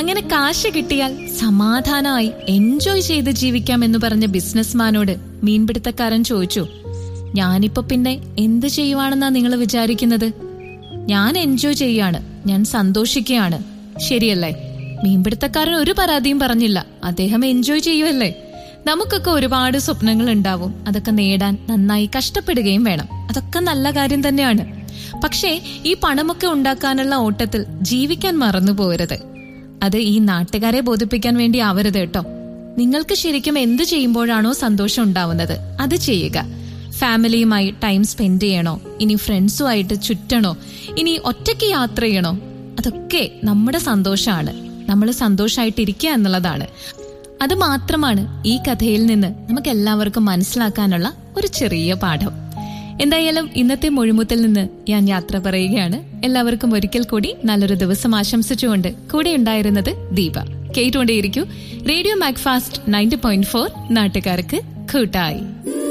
അങ്ങനെ കാശ് കിട്ടിയാൽ സമാധാനമായി എൻജോയ് ചെയ്ത് ജീവിക്കാം എന്ന് പറഞ്ഞ ബിസിനസ്മാനോട് മീൻപിടുത്തക്കാരൻ ചോദിച്ചു ഞാനിപ്പോ പിന്നെ എന്ത് ചെയ്യുവാണെന്നാ നിങ്ങൾ വിചാരിക്കുന്നത് ഞാൻ എൻജോയ് ചെയ്യാണ് ഞാൻ സന്തോഷിക്കുകയാണ് ശരിയല്ലേ മീൻപിടുത്തക്കാരൻ ഒരു പരാതിയും പറഞ്ഞില്ല അദ്ദേഹം എൻജോയ് ചെയ്യുമല്ലേ നമുക്കൊക്കെ ഒരുപാട് സ്വപ്നങ്ങൾ ഉണ്ടാവും അതൊക്കെ നേടാൻ നന്നായി കഷ്ടപ്പെടുകയും വേണം അതൊക്കെ നല്ല കാര്യം തന്നെയാണ് പക്ഷേ ഈ പണമൊക്കെ ഉണ്ടാക്കാനുള്ള ഓട്ടത്തിൽ ജീവിക്കാൻ മറന്നു പോകരുത് അത് ഈ നാട്ടുകാരെ ബോധിപ്പിക്കാൻ വേണ്ടി ആവരുത് കേട്ടോ നിങ്ങൾക്ക് ശരിക്കും എന്ത് ചെയ്യുമ്പോഴാണോ സന്തോഷം ഉണ്ടാവുന്നത് അത് ചെയ്യുക ഫാമിലിയുമായി ടൈം സ്പെൻഡ് ചെയ്യണോ ഇനി ഫ്രണ്ട്സുമായിട്ട് ചുറ്റണോ ഇനി ഒറ്റയ്ക്ക് യാത്ര ചെയ്യണോ അതൊക്കെ നമ്മുടെ സന്തോഷമാണ് നമ്മൾ സന്തോഷമായിട്ടിരിക്കുക എന്നുള്ളതാണ് അത് മാത്രമാണ് ഈ കഥയിൽ നിന്ന് നമുക്ക് എല്ലാവർക്കും മനസ്സിലാക്കാനുള്ള ഒരു ചെറിയ പാഠം എന്തായാലും ഇന്നത്തെ മൊഴിമുത്തിൽ നിന്ന് ഞാൻ യാത്ര പറയുകയാണ് എല്ലാവർക്കും ഒരിക്കൽ കൂടി നല്ലൊരു ദിവസം ആശംസിച്ചുകൊണ്ട് കൂടെ ഉണ്ടായിരുന്നത് ദീപ കേട്ടുകൊണ്ടേയിരിക്കൂ radio Macfast ninety point four നാട്ടുകാർക്ക് കൂട്ടായി